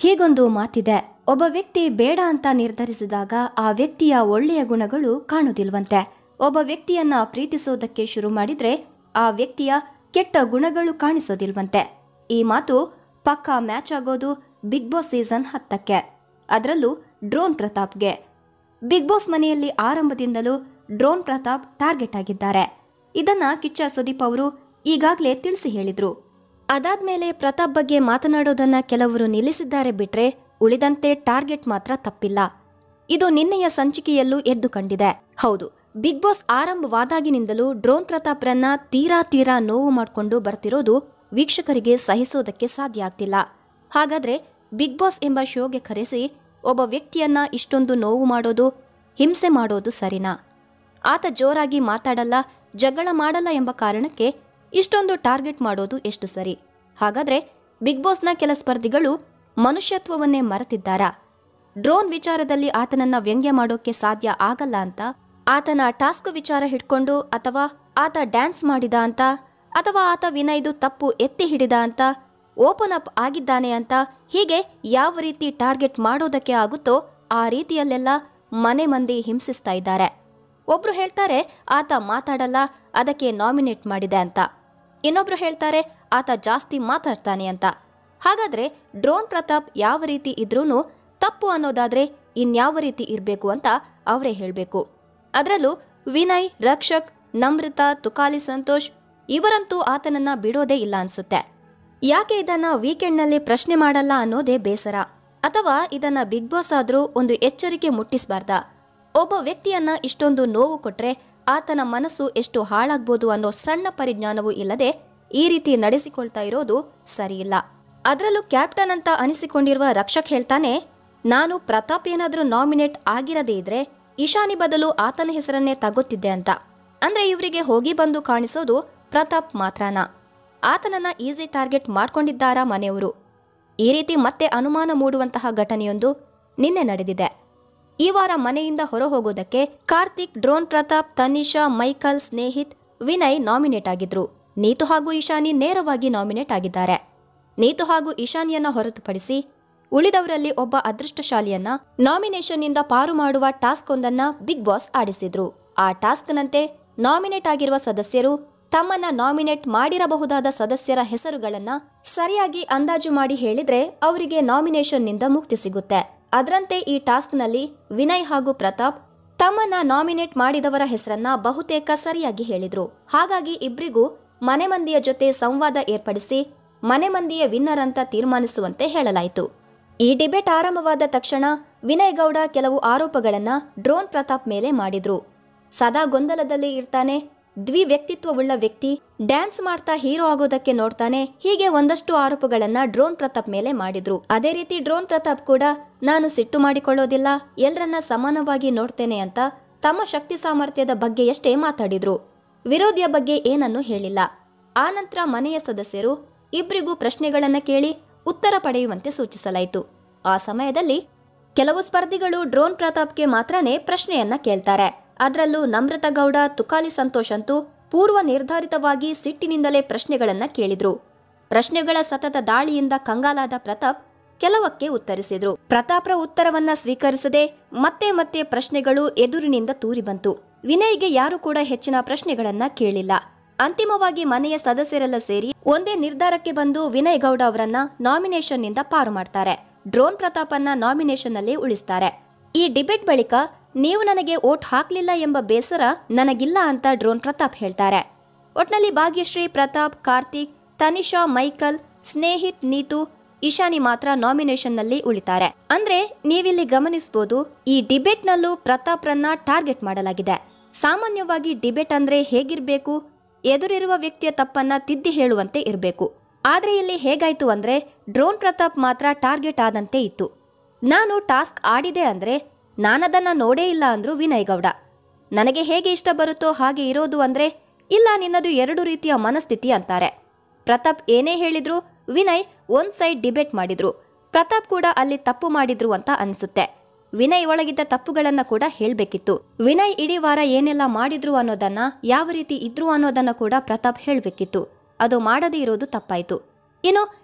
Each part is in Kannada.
ಹೀಗೊಂದು ಮಾತಿದೆ ಒಬ್ಬ ವ್ಯಕ್ತಿ ಬೇಡ ಅಂತ ನಿರ್ಧರಿಸಿದಾಗ ಆ ವ್ಯಕ್ತಿಯ ಒಳ್ಳೆಯ ಗುಣಗಳು ಕಾಣುವುದಿಲ್ವಂತೆ ಒಬ್ಬ ವ್ಯಕ್ತಿಯನ್ನ ಪ್ರೀತಿಸೋದಕ್ಕೆ ಶುರು ಮಾಡಿದ್ರೆ ಆ ವ್ಯಕ್ತಿಯ ಕೆಟ್ಟ ಗುಣಗಳು ಕಾಣಿಸೋದಿಲ್ವಂತೆ ಈ ಮಾತು ಪಕ್ಕಾ ಮ್ಯಾಚ್ ಆಗೋದು ಬಿಗ್ ಬಾಸ್ ಸೀಸನ್ ಹತ್ತಕ್ಕೆ ಅದರಲ್ಲೂ ಡ್ರೋನ್ ಪ್ರತಾಪ್ಗೆ ಬಿಗ್ ಬಾಸ್ ಮನೆಯಲ್ಲಿ ಆರಂಭದಿಂದಲೂ ಡ್ರೋನ್ ಪ್ರತಾಪ್ ಟಾರ್ಗೆಟ್ ಆಗಿದ್ದಾರೆ ಇದನ್ನ ಕಿಚ್ಚ ಸುದೀಪ್ ಅವರು ಈಗಾಗಲೇ ತಿಳಿಸಿ ಹೇಳಿದ್ರು ಅದಾದ್ಮೇಲೆ ಪ್ರತಾಪ್ ಬಗ್ಗೆ ಮಾತನಾಡೋದನ್ನ ಕೆಲವರು ನಿಲ್ಲಿಸಿದ್ದಾರೆ ಬಿಟ್ರೆ ಉಳಿದಂತೆ ಟಾರ್ಗೆಟ್ ಮಾತ್ರ ತಪ್ಪಿಲ್ಲ ಇದು ನಿನ್ನೆಯ ಸಂಚಿಕೆಯಲ್ಲೂ ಎದ್ದು ಕಂಡಿದೆ ಹೌದು ಬಿಗ್ ಬಾಸ್ ಆರಂಭವಾದಾಗಿನಿಂದಲೂ ಡ್ರೋನ್ ಪ್ರತಾಪ್ರನ್ನ ತೀರಾ ತೀರಾ ನೋವು ಮಾಡಿಕೊಂಡು ಬರ್ತಿರೋದು ವೀಕ್ಷಕರಿಗೆ ಸಹಿಸೋದಕ್ಕೆ ಸಾಧ್ಯ ಆಗ್ತಿಲ್ಲ ಹಾಗಾದ್ರೆ ಬಿಗ್ ಬಾಸ್ ಎಂಬ ಶೋಗೆ ಕರೆಸಿ ಒಬ್ಬ ವ್ಯಕ್ತಿಯನ್ನ ಇಷ್ಟೊಂದು ನೋವು ಮಾಡೋದು ಹಿಂಸೆ ಮಾಡೋದು ಸರಿನಾ ಆತ ಜೋರಾಗಿ ಮಾತಾಡಲ್ಲ ಜಗಳ ಮಾಡಲ್ಲ ಎಂಬ ಕಾರಣಕ್ಕೆ ಇಷ್ಟೊಂದು ಟಾರ್ಗೆಟ್ ಮಾಡೋದು ಎಷ್ಟು ಸರಿ ಹಾಗಾದ್ರೆ ಬಿಗ್ ಬಾಸ್ನ ಕೆಲ ಸ್ಪರ್ಧಿಗಳು ಮನುಷ್ಯತ್ವವನ್ನೇ ಮರೆತಿದ್ದಾರಾ ಡ್ರೋನ್ ವಿಚಾರದಲ್ಲಿ ಆತನನ್ನ ವ್ಯಂಗ್ಯ ಮಾಡೋಕೆ ಸಾಧ್ಯ ಆಗಲ್ಲ ಅಂತ ಆತನ ಟಾಸ್ಕ್ ವಿಚಾರ ಹಿಡ್ಕೊಂಡು ಅಥವಾ ಆತ ಡ್ಯಾನ್ಸ್ ಮಾಡಿದ ಅಂತ ಅಥವಾ ಆತ ವಿನಯ್ದು ತಪ್ಪು ಎತ್ತಿ ಹಿಡಿದ ಅಂತ ಓಪನ್ ಅಪ್ ಆಗಿದ್ದಾನೆ ಅಂತ ಹೀಗೆ ಯಾವ ರೀತಿ ಟಾರ್ಗೆಟ್ ಮಾಡೋದಕ್ಕೆ ಆಗುತ್ತೋ ಆ ರೀತಿಯಲ್ಲೆಲ್ಲ ಮನೆ ಮಂದಿ ಹಿಂಸಿಸ್ತಾ ಇದ್ದಾರೆ ಒಬ್ರು ಹೇಳ್ತಾರೆ ಆತ ಮಾತಾಡಲ್ಲ ಅದಕ್ಕೆ ನಾಮಿನೇಟ್ ಮಾಡಿದೆ ಅಂತ ಇನ್ನೊಬ್ರು ಹೇಳ್ತಾರೆ ಆತ ಜಾಸ್ತಿ ಮಾತಾಡ್ತಾನೆ ಅಂತ ಹಾಗಾದ್ರೆ ಡ್ರೋನ್ ಪ್ರತಾಪ್ ಯಾವ ರೀತಿ ಇದ್ರೂನು ತಪ್ಪು ಅನ್ನೋದಾದ್ರೆ ಇನ್ಯಾವ ರೀತಿ ಇರಬೇಕು ಅಂತ ಅವರೇ ಹೇಳಬೇಕು ಅದರಲ್ಲೂ ವಿನಯ್ ರಕ್ಷಕ್ ನಮ್ರತಾ ತುಕಾಲಿ ಸಂತೋಷ್ ಇವರಂತೂ ಆತನನ್ನ ಬಿಡೋದೇ ಇಲ್ಲ ಅನ್ಸುತ್ತೆ ಯಾಕೆ ಇದನ್ನ ವೀಕೆಂಡ್ನಲ್ಲಿ ಪ್ರಶ್ನೆ ಮಾಡಲ್ಲ ಅನ್ನೋದೇ ಬೇಸರ ಅಥವಾ ಇದನ್ನ ಬಿಗ್ ಬಾಸ್ ಆದ್ರೂ ಒಂದು ಎಚ್ಚರಿಕೆ ಮುಟ್ಟಿಸಬಾರ್ದಾ ಒಬ್ಬ ವ್ಯಕ್ತಿಯನ್ನ ಇಷ್ಟೊಂದು ನೋವು ಕೊಟ್ರೆ ಆತನ ಮನಸ್ಸು ಎಷ್ಟು ಹಾಳಾಗ್ಬೋದು ಅನ್ನೋ ಸಣ್ಣ ಪರಿಜ್ಞಾನವೂ ಇಲ್ಲದೆ ಈ ರೀತಿ ನಡೆಸಿಕೊಳ್ತಾ ಇರೋದು ಸರಿಯಿಲ್ಲ ಅದರಲ್ಲೂ ಕ್ಯಾಪ್ಟನ್ ಅಂತ ಅನಿಸಿಕೊಂಡಿರುವ ರಕ್ಷಕ್ ಹೇಳ್ತಾನೆ ನಾನು ಪ್ರತಾಪ್ ಏನಾದ್ರೂ ನಾಮಿನೇಟ್ ಆಗಿರದೇ ಇದ್ರೆ ಇಶಾನಿ ಬದಲು ಆತನ ಹೆಸರನ್ನೇ ತಗೋತಿದ್ದೆ ಅಂತ ಅಂದ್ರೆ ಇವರಿಗೆ ಹೋಗಿ ಬಂದು ಕಾಣಿಸೋದು ಪ್ರತಾಪ್ ಮಾತ್ರನಾ ಆತನನ್ನ ಈಸಿ ಟಾರ್ಗೆಟ್ ಮಾಡ್ಕೊಂಡಿದ್ದಾರಾ ಮನೆಯವರು ಈ ರೀತಿ ಮತ್ತೆ ಅನುಮಾನ ಮೂಡುವಂತಹ ಘಟನೆಯೊಂದು ನಿನ್ನೆ ನಡೆದಿದೆ ಈ ವಾರ ಮನೆಯಿಂದ ಹೊರ ಹೋಗೋದಕ್ಕೆ Karthik drone Prathap Tanisha Michael Snehith Vinay nominate ಆಗಿದ್ರು ನೀತು ಹಾಗೂ ಇಶಾನಿ ನೇರವಾಗಿ ನಾಮಿನೇಟ್ ಆಗಿದ್ದಾರೆ ನೀತು ಹಾಗೂ ಇಶಾನಿಯನ್ನ ಹೊರತುಪಡಿಸಿ ಉಳಿದವರಲ್ಲಿ ಒಬ್ಬ ಅದೃಷ್ಟಶಾಲಿಯನ್ನ ನಾಮಿನೇಷನ್ನಿಂದ ಪಾರು ಮಾಡುವ ಟಾಸ್ಕ್ ಒಂದನ್ನ ಬಿಗ್ ಬಾಸ್ ಆಡಿಸಿದ್ರು ಆ ಟಾಸ್ಕ್ನಂತೆ ನಾಮಿನೇಟ್ ಆಗಿರುವ ಸದಸ್ಯರು ತಮ್ಮನ್ನ ನಾಮಿನೇಟ್ ಮಾಡಿರಬಹುದಾದ ಸದಸ್ಯರ ಹೆಸರುಗಳನ್ನ ಸರಿಯಾಗಿ ಅಂದಾಜು ಮಾಡಿ ಹೇಳಿದ್ರೆ ಅವರಿಗೆ ನಾಮಿನೇಷನ್ನಿಂದ ಮುಕ್ತಿ ಸಿಗುತ್ತೆ ಅದರಂತೆ ಈ ಟಾಸ್ಕ್ನಲ್ಲಿ ವಿನಯ್ ಹಾಗೂ ಪ್ರತಾಪ್ ತಮ್ಮನ್ನ ನಾಮಿನೇಟ್ ಮಾಡಿದವರ ಹೆಸರನ್ನ ಬಹುತೇಕ ಸರಿಯಾಗಿ ಹೇಳಿದ್ರು ಹಾಗಾಗಿ ಇಬ್ರಿಗೂ ಮನೆ ಮಂದಿಯ ಜೊತೆ ಸಂವಾದ ಏರ್ಪಡಿಸಿ ಮನೆ ಮಂದಿಯ ವಿನ್ನರ್ ಅಂತ ತೀರ್ಮಾನಿಸುವಂತೆ ಹೇಳಲಾಯಿತು ಈ ಡಿಬೇಟ್ ಆರಂಭವಾದ ತಕ್ಷಣ ವಿನಯ್ ಗೌಡ ಕೆಲವು ಆರೋಪಗಳನ್ನ ಡ್ರೋನ್ ಪ್ರತಾಪ್ ಮೇಲೆ ಮಾಡಿದ್ರು ಸದಾ ಗೊಂದಲದಲ್ಲಿ ಇರ್ತಾನೆ ದ್ವಿ ವ್ಯಕ್ತಿತ್ವವುಳ್ಳ ವ್ಯಕ್ತಿ ಡ್ಯಾನ್ಸ್ ಮಾಡ್ತಾ ಹೀರೋ ಆಗೋದಕ್ಕೆ ನೋಡ್ತಾನೆ ಹೀಗೆ ಒಂದಷ್ಟು ಆರೋಪಗಳನ್ನ ಡ್ರೋನ್ ಪ್ರತಾಪ್ ಮೇಲೆ ಮಾಡಿದ್ರು ಅದೇ ರೀತಿ ಡ್ರೋನ್ ಪ್ರತಾಪ್ ಕೂಡ ನಾನು ಸಿಟ್ಟು ಮಾಡಿಕೊಳ್ಳೋದಿಲ್ಲ ಎಲ್ರನ್ನ ಸಮಾನವಾಗಿ ನೋಡ್ತೇನೆ ಅಂತ ತಮ್ಮ ಶಕ್ತಿ ಸಾಮರ್ಥ್ಯದ ಬಗ್ಗೆಯಷ್ಟೇ ಮಾತಾಡಿದ್ರು ವಿರೋಧಿಯ ಬಗ್ಗೆ ಏನನ್ನೂ ಹೇಳಿಲ್ಲ ಆನಂತರ ಮನೆಯ ಸದಸ್ಯರು ಇಬ್ಬರಿಗೂ ಪ್ರಶ್ನೆಗಳನ್ನ ಕೇಳಿ ಉತ್ತರ ಪಡೆಯುವಂತೆ ಸೂಚಿಸಲಾಯಿತು ಆ ಸಮಯದಲ್ಲಿ ಕೆಲವು ಸ್ಪರ್ಧಿಗಳು ಡ್ರೋನ್ ಪ್ರತಾಪ್ಗೆ ಮಾತ್ರನೇ ಪ್ರಶ್ನೆಯನ್ನ ಕೇಳ್ತಾರೆ ಅದರಲ್ಲೂ ನಮ್ರತಾ ಗೌಡ ತುಕಾಲಿ ಸಂತೋಷ್ ಅಂತೂ ಪೂರ್ವ ನಿರ್ಧಾರಿತವಾಗಿ ಸಿಟ್ಟಿನಿಂದಲೇ ಪ್ರಶ್ನೆಗಳನ್ನ ಕೇಳಿದ್ರು ಪ್ರಶ್ನೆಗಳ ಸತತ ದಾಳಿಯಿಂದ ಕಂಗಾಲಾದ ಪ್ರತಾಪ್ ಕೆಲವಕ್ಕೆ ಉತ್ತರಿಸಿದ್ರು ಪ್ರತಾಪ್ರ ಉತ್ತರವನ್ನ ಸ್ವೀಕರಿಸದೆ ಮತ್ತೆ ಮತ್ತೆ ಪ್ರಶ್ನೆಗಳು ಎದುರಿನಿಂದ ತೂರಿ ಬಂತು ವಿನಯ್ಗೆ ಯಾರು ಕೂಡ ಹೆಚ್ಚಿನ ಪ್ರಶ್ನೆಗಳನ್ನ ಕೇಳಿಲ್ಲ ಅಂತಿಮವಾಗಿ ಮನೆಯ ಸದಸ್ಯರೆಲ್ಲ ಸೇರಿ ಒಂದೇ ನಿರ್ಧಾರಕ್ಕೆ ಬಂದು ವಿನಯ್ ಗೌಡ ಅವರನ್ನ ನಾಮಿನೇಷನ್ ನಿಂದ ಪಾರು ಮಾಡ್ತಾರೆ ಡ್ರೋನ್ ಪ್ರತಾಪನ್ನ ನಾಮಿನೇಷನ್ ನಲ್ಲಿ ಉಳಿಸ್ತಾರೆ ಈ ಡಿಬೇಟ್ ಬಳಿಕ ನೀವು ನನಗೆ ಓಟ್ ಹಾಕ್ಲಿಲ್ಲ ಎಂಬ ಬೇಸರ ನನಗಿಲ್ಲ ಅಂತ ಡ್ರೋನ್ ಪ್ರತಾಪ್ ಹೇಳ್ತಾರೆ ಒಟ್ನಲ್ಲಿ ಭಾಗ್ಯಶ್ರೀ ಪ್ರತಾಪ್ ಕಾರ್ತಿಕ್ ತನಿಷಾ ಮೈಕಲ್ ಸ್ನೇಹಿತ್ ನೀತು ಇಶಾನಿ ಮಾತ್ರ ನಾಮಿನೇಷನ್ನಲ್ಲಿ ಉಳಿತಾರೆ ಅಂದ್ರೆ ನೀವಿಲ್ಲಿ ಗಮನಿಸಬಹುದು ಈ ಡಿಬೇಟ್ನಲ್ಲೂ ಪ್ರತಾಪ್ರನ್ನ ಟಾರ್ಗೆಟ್ ಮಾಡಲಾಗಿದೆ ಸಾಮಾನ್ಯವಾಗಿ ಡಿಬೇಟ್ ಅಂದ್ರೆ ಹೇಗಿರ್ಬೇಕು ಎದುರಿರುವ ವ್ಯಕ್ತಿಯ ತಪ್ಪನ್ನ ತಿದ್ದಿ ಹೇಳುವಂತೆ ಇರಬೇಕು ಆದ್ರೆ ಇಲ್ಲಿ ಹೇಗಾಯ್ತು ಅಂದ್ರೆ ಡ್ರೋನ್ ಪ್ರತಾಪ್ ಮಾತ್ರ ಟಾರ್ಗೆಟ್ ಆದಂತೆ ಇತ್ತು ನಾನು ಟಾಸ್ಕ್ ಆಡಿದೆ ಅಂದ್ರೆ ನಾನದನ್ನ ನೋಡೇ ಇಲ್ಲ ಅಂದ್ರು ವಿನಯ್ ಗೌಡ ನನಗೆ ಹೇಗೆ ಇಷ್ಟ ಬರುತ್ತೋ ಹಾಗೆ ಇರೋದು ಅಂದ್ರೆ ಇಲ್ಲ ನಿನ್ನದು ಎರಡು ರೀತಿಯ ಮನಸ್ಥಿತಿ ಅಂತಾರೆ ಪ್ರತಾಪ್ ಏನೇ ಹೇಳಿದ್ರು ವಿನಯ್ ಒಂದ್ ಸೈಡ್ ಡಿಬೇಟ್ ಮಾಡಿದ್ರು ಪ್ರತಾಪ್ ಕೂಡ ಅಲ್ಲಿ ತಪ್ಪು ಮಾಡಿದ್ರು ಅಂತ ಅನ್ಸುತ್ತೆ ವಿನಯ್ ಒಳಗಿದ್ದ ತಪ್ಪುಗಳನ್ನ ಕೂಡ ಹೇಳ್ಬೇಕಿತ್ತು ವಿನಯ್ ಇಡೀ ವಾರ ಏನೆಲ್ಲ ಮಾಡಿದ್ರು ಅನ್ನೋದನ್ನ ಯಾವ ರೀತಿ ಇದ್ರು ಅನ್ನೋದನ್ನ ಕೂಡ ಪ್ರತಾಪ್ ಹೇಳ್ಬೇಕಿತ್ತು ಅದು ಮಾಡದೇ ಇರೋದು ತಪ್ಪಾಯ್ತು ಇನ್ನು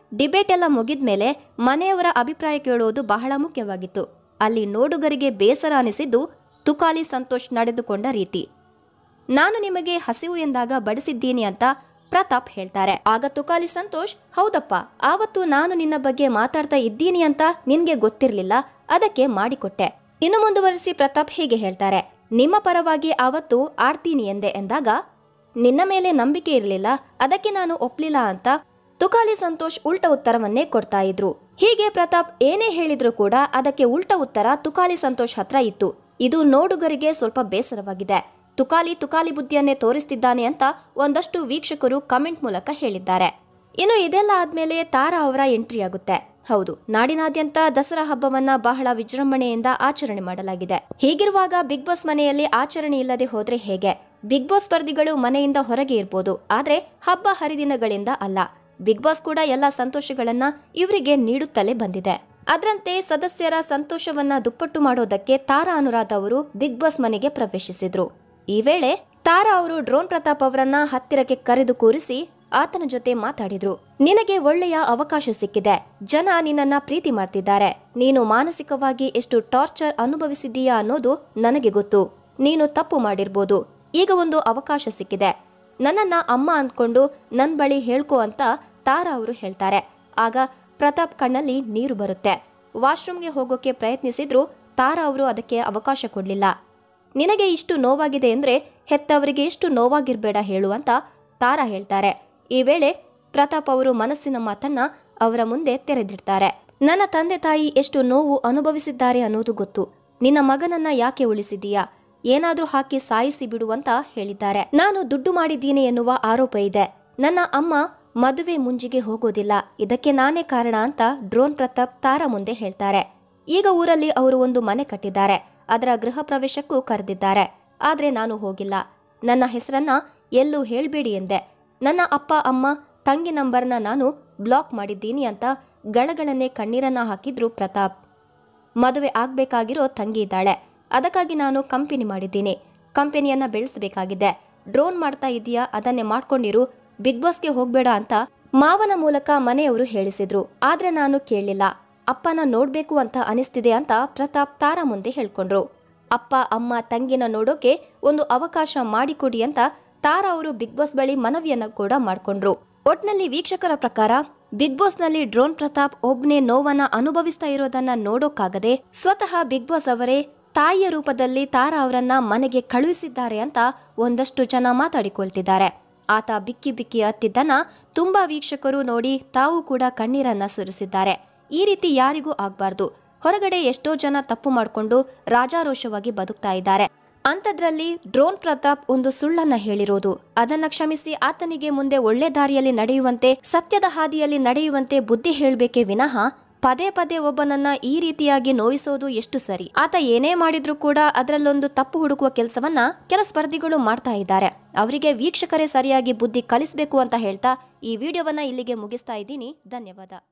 ಡಿಬೇಟ್ ಎಲ್ಲ ಮುಗಿದ್ಮೇಲೆ ಮನೆಯವರ ಅಭಿಪ್ರಾಯ ಕೇಳುವುದು ಬಹಳ ಮುಖ್ಯವಾಗಿತ್ತು ಅಲ್ಲಿ ನೋಡುಗರಿಗೆ ಬೇಸರ ಅನಿಸಿದ್ದು ತುಕಾಲಿ ಸಂತೋಷ್ ನಡೆದುಕೊಂಡ ರೀತಿ ನಾನು ನಿಮಗೆ ಹಸಿವು ಎಂದಾಗ ಬಡಿಸಿದ್ದೀನಿ ಅಂತ ಪ್ರತಾಪ್ ಹೇಳ್ತಾರೆ ಆಗ ತುಕಾಲಿ ಸಂತೋಷ್ ಹೌದಪ್ಪ ಆವತ್ತು ನಾನು ನಿನ್ನ ಬಗ್ಗೆ ಮಾತಾಡ್ತಾ ಇದ್ದೀನಿ ಅಂತ ನಿನ್ಗೆ ಗೊತ್ತಿರ್ಲಿಲ್ಲ ಅದಕ್ಕೆ ಮಾಡಿಕೊಟ್ಟೆ ಇನ್ನು ಮುಂದುವರಿಸಿ ಪ್ರತಾಪ್ ಹೀಗೆ ಹೇಳ್ತಾರೆ ನಿಮ್ಮ ಪರವಾಗಿ ಆವತ್ತು ಆಡ್ತೀನಿ ಎಂದೆ ಎಂದಾಗ ನಿನ್ನ ಮೇಲೆ ನಂಬಿಕೆ ಇರಲಿಲ್ಲ ಅದಕ್ಕೆ ನಾನು ಒಪ್ಲಿಲ್ಲ ಅಂತ ತುಕಾಲಿ ಸಂತೋಷ್ ಉಲ್ಟ ಉತ್ತರವನ್ನೇ ಕೊಡ್ತಾ ಇದ್ರು ಹೀಗೆ ಪ್ರತಾಪ್ ಏನೇ ಹೇಳಿದ್ರು ಕೂಡ ಅದಕ್ಕೆ ಉಲ್ಟ ಉತ್ತರ ತುಕಾಲಿ ಸಂತೋಷ್ ಹತ್ರ ಇತ್ತು ಇದು ನೋಡುಗರಿಗೆ ಸ್ವಲ್ಪ ಬೇಸರವಾಗಿದೆ ತುಕಾಲಿ ತುಕಾಲಿ ಬುದ್ಧಿಯನ್ನೇ ತೋರಿಸ್ತಿದ್ದಾನೆ ಅಂತ ಒಂದಷ್ಟು ವೀಕ್ಷಕರು ಕಮೆಂಟ್ ಮೂಲಕ ಹೇಳಿದ್ದಾರೆ ಇನ್ನು ಇದೆಲ್ಲ ಆದ್ಮೇಲೆ ತಾರಾ ಅವರ ಎಂಟ್ರಿ ಆಗುತ್ತೆ ಹೌದು ನಾಡಿನಾದ್ಯಂತ ದಸರಾ ಹಬ್ಬವನ್ನ ಬಹಳ ವಿಜೃಂಭಣೆಯಿಂದ ಆಚರಣೆ ಮಾಡಲಾಗಿದೆ ಹೀಗಿರುವಾಗ ಬಿಗ್ ಬಾಸ್ ಮನೆಯಲ್ಲಿ ಆಚರಣೆ ಇಲ್ಲದೆ ಹೋದ್ರೆ ಹೇಗೆ ಬಿಗ್ ಬಾಸ್ ಸ್ಪರ್ಧಿಗಳು ಮನೆಯಿಂದ ಹೊರಗೆ ಇರ್ಬೋದು ಆದ್ರೆ ಹಬ್ಬ ಹರಿದಿನಗಳಿಂದ ಅಲ್ಲ ಬಿಗ್ ಬಾಸ್ ಕೂಡ ಎಲ್ಲ ಸಂತೋಷಗಳನ್ನ ಇವರಿಗೆ ನೀಡುತ್ತಲೇ ಬಂದಿದೆ ಅದರಂತೆ ಸದಸ್ಯರ ಸಂತೋಷವನ್ನ ದುಪ್ಪಟ್ಟು ಮಾಡೋದಕ್ಕೆ ತಾರಾ ಅನುರಾಧ ಅವರು ಬಿಗ್ ಬಾಸ್ ಮನೆಗೆ ಪ್ರವೇಶಿಸಿದ್ರು ಈ ವೇಳೆ ತಾರಾ ಅವರು ಡ್ರೋನ್ ಪ್ರತಾಪ್ ಅವರನ್ನ ಹತ್ತಿರಕ್ಕೆ ಕರೆದು ಕೂರಿಸಿ ಆತನ ಜೊತೆ ಮಾತಾಡಿದ್ರು ನಿನಗೆ ಒಳ್ಳೆಯ ಅವಕಾಶ ಸಿಕ್ಕಿದೆ ಜನ ನಿನ್ನನ್ನ ಪ್ರೀತಿ ಮಾಡ್ತಿದ್ದಾರೆ ನೀನು ಮಾನಸಿಕವಾಗಿ ಎಷ್ಟು ಟಾರ್ಚರ್ ಅನುಭವಿಸಿದ್ದೀಯಾ ಅನ್ನೋದು ನನಗೆ ಗೊತ್ತು ನೀನು ತಪ್ಪು ಮಾಡಿರ್ಬೋದು ಈಗ ಒಂದು ಅವಕಾಶ ಸಿಕ್ಕಿದೆ ನನ್ನನ್ನ ಅಮ್ಮ ಅಂದ್ಕೊಂಡು ನನ್ ಬಳಿ ಹೇಳ್ಕೊ ಅಂತ ತಾರಾ ಅವರು ಹೇಳ್ತಾರೆ ಆಗ ಪ್ರತಾಪ್ ಕಣ್ಣಲ್ಲಿ ನೀರು ಬರುತ್ತೆ ವಾಶ್ರೂಮ್ಗೆ ಹೋಗೋಕೆ ಪ್ರಯತ್ನಿಸಿದ್ರು ತಾರಾ ಅವರು ಅದಕ್ಕೆ ಅವಕಾಶ ಕೊಡ್ಲಿಲ್ಲ ನಿನಗೆ ಇಷ್ಟು ನೋವಾಗಿದೆ ಅಂದ್ರೆ ಹೆತ್ತವರಿಗೆ ಎಷ್ಟು ನೋವಾಗಿರ್ಬೇಡ ಹೇಳು ಅಂತ ತಾರಾ ಹೇಳ್ತಾರೆ ಈ ವೇಳೆ ಪ್ರತಾಪ್ ಅವರು ಮನಸ್ಸಿನ ಮಾತನ್ನ ಅವರ ಮುಂದೆ ತೆರೆದಿಡ್ತಾರೆ ನನ್ನ ತಂದೆ ತಾಯಿ ಎಷ್ಟು ನೋವು ಅನುಭವಿಸಿದ್ದಾರೆ ಅನ್ನೋದು ಗೊತ್ತು ನಿನ್ನ ಮಗನನ್ನ ಯಾಕೆ ಉಳಿಸಿದೀಯಾ ಏನಾದ್ರೂ ಹಾಕಿ ಸಾಯಿಸಿ ಬಿಡು ಅಂತ ಹೇಳಿದ್ದಾರೆ ನಾನು ದುಡ್ಡು ಮಾಡಿದ್ದೀನಿ ಎನ್ನುವ ಆರೋಪ ಇದೆ ನನ್ನ ಅಮ್ಮ ಮದುವೆ ಮುಂಜಿಗೆ ಹೋಗೋದಿಲ್ಲ ಇದಕ್ಕೆ ನಾನೇ ಕಾರಣ ಅಂತ ಡ್ರೋನ್ ಪ್ರತಾಪ್ ತಾರಾ ಮುಂದೆ ಹೇಳ್ತಾರೆ ಈಗ ಊರಲ್ಲಿ ಅವರು ಒಂದು ಮನೆ ಕಟ್ಟಿದ್ದಾರೆ ಅದರ ಗೃಹ ಪ್ರವೇಶಕ್ಕೂ ಕರೆದಿದ್ದಾರೆ ಆದ್ರೆ ನಾನು ಹೋಗಿಲ್ಲ ನನ್ನ ಹೆಸರನ್ನ ಎಲ್ಲೂ ಹೇಳ್ಬೇಡಿ ಎಂದೆ ನನ್ನ ಅಪ್ಪ ಅಮ್ಮ ತಂಗಿ ನಂಬರ್ನ ನಾನು ಬ್ಲಾಕ್ ಮಾಡಿದ್ದೀನಿ ಅಂತ ಗಳಗಳನ್ನೇ ಕಣ್ಣೀರನ್ನ ಹಾಕಿದ್ರು ಪ್ರತಾಪ್ ಮದುವೆ ಆಗ್ಬೇಕಾಗಿರೋ ತಂಗಿ ಇದ್ದಾಳೆ ಅದಕ್ಕಾಗಿ ನಾನು ಕಂಪನಿ ಮಾಡಿದ್ದೀನಿ ಕಂಪನಿಯನ್ನ ಬೆಳೆಸಬೇಕಾಗಿದೆ ಡ್ರೋನ್ ಮಾಡ್ತಾ ಇದೀಯಾ ಅದನ್ನೇ ಮಾಡ್ಕೊಂಡಿರು ಬಿಗ್ ಬಾಸ್ಗೆ ಹೋಗ್ಬೇಡ ಅಂತ ಮಾವನ ಮೂಲಕ ಮನೆಯವರು ಹೇಳಿಸಿದ್ರು ಆದ್ರೆ ನಾನು ಕೇಳಲಿಲ್ಲ ಅಪ್ಪನ ನೋಡ್ಬೇಕು ಅಂತ ಅನಿಸ್ತಿದೆ ಅಂತ ಪ್ರತಾಪ್ ತಾರಾ ಮುಂದೆ ಹೇಳ್ಕೊಂಡ್ರು ಅಪ್ಪ ಅಮ್ಮ ತಂಗಿನ ನೋಡೋಕೆ ಒಂದು ಅವಕಾಶ ಮಾಡಿಕೊಡಿ ಅಂತ ತಾರಾ ಅವರು ಬಿಗ್ ಬಾಸ್ ಬಳಿ ಮನವಿಯನ್ನ ಕೂಡ ಮಾಡ್ಕೊಂಡ್ರು ಒಟ್ನಲ್ಲಿ ವೀಕ್ಷಕರ ಪ್ರಕಾರ ಬಿಗ್ ಬಾಸ್ನಲ್ಲಿ ಡ್ರೋನ್ ಪ್ರತಾಪ್ ಒಬ್ನೇ ನೋವನ್ನ ಅನುಭವಿಸ್ತಾ ಇರೋದನ್ನ ನೋಡೋಕ್ಕಾಗದೆ ಸ್ವತಃ ಬಿಗ್ ಬಾಸ್ ಅವರೇ ತಾಯಿಯ ರೂಪದಲ್ಲಿ ತಾರಾ ಅವರನ್ನ ಮನೆಗೆ ಕಳುಹಿಸಿದ್ದಾರೆ ಅಂತ ಒಂದಷ್ಟು ಜನ ಮಾತಾಡಿಕೊಳ್ತಿದ್ದಾರೆ ಆತ ಬಿಕ್ಕಿ ಬಿಕ್ಕಿ ಅತ್ತಿದ್ದನ್ನ ತುಂಬಾ ವೀಕ್ಷಕರು ನೋಡಿ ತಾವು ಕೂಡ ಕಣ್ಣೀರನ್ನ ಸುರಿಸಿದ್ದಾರೆ ಈ ರೀತಿ ಯಾರಿಗೂ ಆಗ್ಬಾರ್ದು ಹೊರಗಡೆ ಎಷ್ಟೋ ಜನ ತಪ್ಪು ಮಾಡಿಕೊಂಡು ರಾಜಾರೋಷವಾಗಿ ಬದುಕ್ತಾ ಇದ್ದಾರೆ ಅಂಥದ್ರಲ್ಲಿ ಡ್ರೋನ್ ಪ್ರತಾಪ್ ಒಂದು ಸುಳ್ಳನ್ನ ಹೇಳಿರೋದು ಅದನ್ನ ಕ್ಷಮಿಸಿ ಆತನಿಗೆ ಮುಂದೆ ಒಳ್ಳೆ ದಾರಿಯಲ್ಲಿ ನಡೆಯುವಂತೆ ಸತ್ಯದ ಹಾದಿಯಲ್ಲಿ ನಡೆಯುವಂತೆ ಬುದ್ಧಿ ಹೇಳಬೇಕೇ ವಿನಃ ಪದೇ ಪದೇ ಒಬ್ಬನನ್ನ ಈ ರೀತಿಯಾಗಿ ನೋಯಿಸೋದು ಎಷ್ಟು ಸರಿ ಆತ ಏನೇ ಮಾಡಿದ್ರೂ ಕೂಡ ಅದರಲ್ಲೊಂದು ತಪ್ಪು ಹುಡುಕುವ ಕೆಲಸವನ್ನ ಕೆಲ ಸ್ಪರ್ಧಿಗಳು ಮಾಡ್ತಾ ಇದ್ದಾರೆ ಅವರಿಗೆ ವೀಕ್ಷಕರೇ ಸರಿಯಾಗಿ ಬುದ್ಧಿ ಕಲಿಸಬೇಕು ಅಂತ ಹೇಳ್ತಾ ಈ ವಿಡಿಯೋವನ್ನ ಇಲ್ಲಿಗೆ ಮುಗಿಸ್ತಾ ಇದ್ದೀನಿ ಧನ್ಯವಾದ